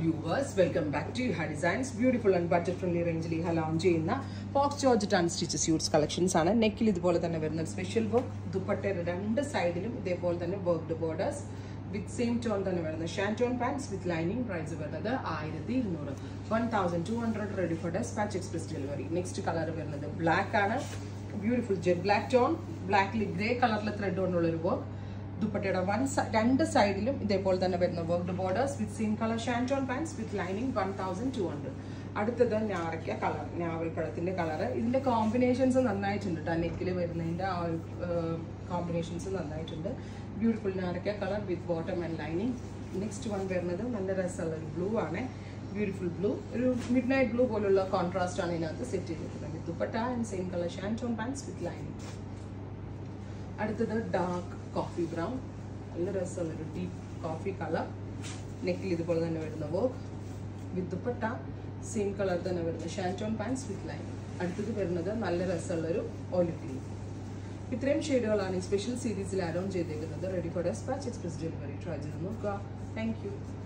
viewers welcome back to ha designs beautiful and budget friendly റേഞ്ചിൽ ha launch ചെയ്യുന്ന പോക്സ് georgette and stitch suits collections ആണ് നെക്കിൽ ഇതുപോലെ തന്നെ വരുന്ന സ്പെഷ്യൽ വർക്ക് ദുപ്പട്ടയുടെ രണ്ട് സൈഡിലും ഇതേപോലെ തന്നെ worked borders with same tone തന്നെ വരുന്ന shantoon pants with lining price വരുന്നത് ആയിരത്തി ഇരുന്നൂറ് one thousand two hundred ready for despatch express delivery next colour വരുന്നത് ബ്ലാക്ക് ആണ് ബ്യൂട്ടിഫുൾ ജെറ്റ് ബ്ലാക്ക് ടോൺ ബ്ലാക്കിൽ ഗ്രേ കളറിലെ ത്രെഡ് കൊണ്ടുള്ളൊരു വർക്ക് ദുപ്പട്ടയുടെ വൺ രണ്ട് സൈഡിലും ഇതേപോലെ തന്നെ വരുന്ന worked borders with same colour shantoon pants with lining one thousand two hundred അടുത്തത് ഞാറയ്ക്ക കളർ ഞാവൽപ്പഴത്തിന്റെ കളർ ഇതിന്റെ കോമ്പിനേഷൻസ് നന്നായിട്ടുണ്ട് കേട്ടോ നെക്കിൽ വരുന്നതിന്റെ ആ ഒരു കോമ്പിനേഷൻസ് നന്നായിട്ടുണ്ട് ബ്യൂട്ടിഫുൾ ഞാറയ്ക്ക colour with bottom and lining next one വരുന്നത് നല്ല രസമുള്ള ഒരു ബ്ലൂ ആണ് ബ്യൂട്ടിഫുൾ ബ്ലൂ ഒരു മിഡ് നൈറ്റ് ബ്ലൂ പോലുള്ള കോൺട്രാസ്റ്റ് ആണ് ഇതിനകത്ത് സെറ്റ് ചെയ്തിട്ടുള്ളത് dupatta and same colour shantoon pants with lining അടുത്തത് ഡാർക്ക് കോഫി ബ്രൗൺ നല്ല രസമുള്ളൊരു ഡീപ്പ് കോഫി കളർ നെക്കിൽ ഇതുപോലെ തന്നെ വരുന്ന work with dupatta same colour തന്നെ വരുന്ന ഷാൻറ്റോൺ പാൻസ് വിത്ത് ലൈൻ അടുത്തത് വരുന്നത് നല്ല രസമുള്ളൊരു ഓലിവ് ഗ്രീൻ ഇത്രയും ഷെയ്ഡുകളാണ് ഈ സ്പെഷ്യൽ സീരീസിൽ അറൗണ്ട് ചെയ്തേക്കുന്നത് ready for despatch express delivery try ചെയ്ത് നോക്കുക താങ്ക് യു